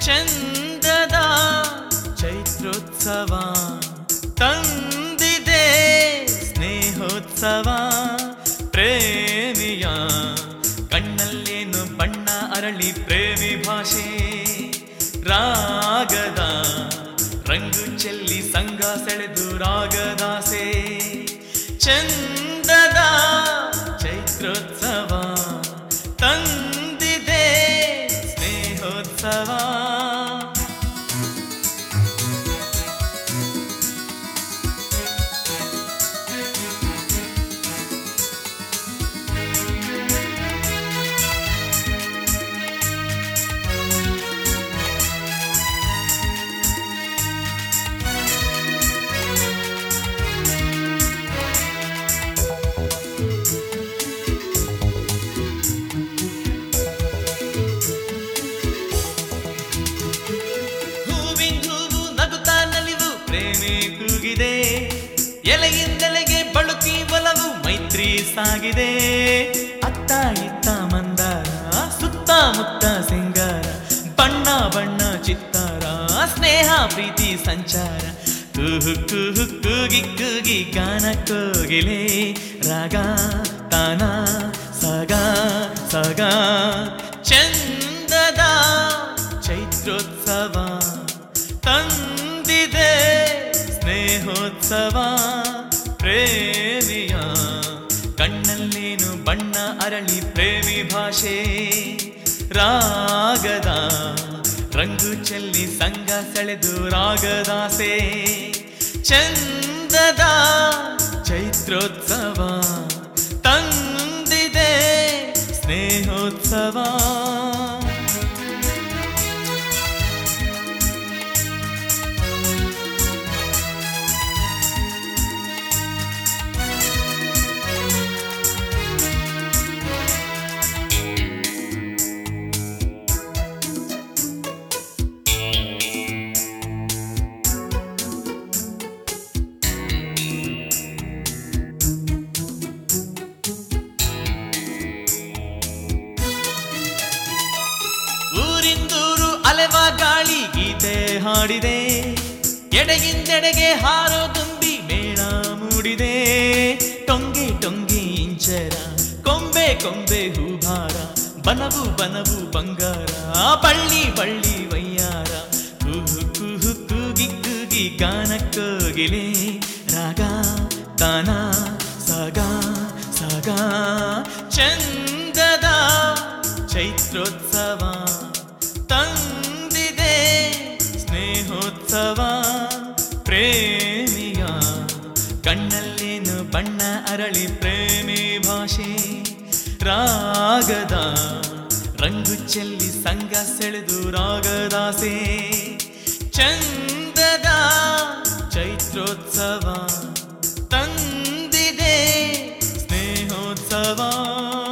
ಚಂದದ ಚೈತ್ರೋತ್ಸವ ತಂದಿದೆ ಸ್ನೇಹೋತ್ಸವ ಪ್ರೇಮಿಯ ಕಣ್ಣಲ್ಲೇನು ಬಣ್ಣ ಅರಳಿ ಪ್ರೇಮಿ ಭಾಷೆ ರಾಗದ ರಂಗು ಚೆಲ್ಲಿ ಸಂಗ ಸೆಳೆದು ರಾಗದಾಸೆ ಚಂದದ ಚೈತ್ರೋತ್ಸವ ತಂದಿದೆ ಸ್ನೇಹೋತ್ಸವ ಹೂವಿನ ಹೂವು ನಗುತ್ತಾ ನಲಿವು ಪ್ರೇಮಿ ಕೂಗಿದೆ ಎಲೆಯಿಂದೆಲೆಗೆ ಬಳುಕಿ ಒಲವು ಮೈತ್ರಿ ಸಾಗಿದೆ ಅತ್ತ ಇತ್ತ ಮಂದಾರ ಸುತ್ತಮುತ್ತ ಸಿಂಗಾರ ಬಣ್ಣ ಬಣ್ಣ ಚಿತ್ತಾರ ಸ್ನೇಹ ಪ್ರೀತಿ ಸಂಚಾರ ಕುಹು ಕುಹು ಕೂಗಿ ಕೂಗಿ ಗಾನ ಕೋಗಿಲೆ ರಾಗ ತಾನ ಸಗ ಸಗ ಚಂದದ ಚೈತ್ರೋತ್ಸವ ತಂದಿದೆ ಸ್ನೇಹೋತ್ಸವ ಪ್ರೇಮಿಯ ಕಣ್ಣಲ್ಲೇನು ಬಣ್ಣ ಅರಳಿ ಪ್ರೇಮಿ ಭಾಷೆ ರಾಗದ ರಂಗು ಚೆಲ್ಲಿ ಸಂಗ ಸೆಳೆದು ರಾಗದಾಸೆ ಚಂದದ ಚೈತ್ರೋತ್ಸವ ತಂದಿದೆ ಸ್ನೇಹೋತ್ಸವ ಊರಿಂದೂರು ಅಲೆವ ಗಾಳಿ ಗೀತೆ ಹಾಡಿದೆ ಎಡೆಗಿಂದೆಡೆಗೆ ಹಾರೋ ತುಂಬಿ ಮೇಳ ಮೂಡಿದೆ ಟೊಂಗೆ ಟೊಂಗೆ ಇಂಚರ ಕೊಂಬೆ ಕೊಂಬೆ ಹೂಭಾರ ಬನವು ಬನವು ಬಂಗಾರ ಬಳ್ಳಿ ಬಳ್ಳಿ ವಯ್ಯಾರ ಕುಹು ಕುಹು ಕೂಗಿ ಕೂಗಿ ಗಾನ ಕೋಗಿಲೆ ರಾಗ ತಾನ ಸಗ ಸಗ ಚಂದದ ಚೈತ್ರೋತ್ಸವ ತಂದಿದೆ ಸ್ನೇಹೋತ್ಸವ ಪ್ರೇಮಿಯ ಕಣ್ಣಲ್ಲೇನು ಬಣ್ಣ ಅರಳಿ ಪ್ರೇಮಿ ಭಾಷೆ ರಾಗದ ರಂಗು ಚೆಲ್ಲಿ ಸಂಗ ಸೆಳೆದು ರಾಗದಾಸೆ ಚಂದದ ಚೈತ್ರೋತ್ಸವ ತಂದಿದೆ ಸ್ನೇಹೋತ್ಸವ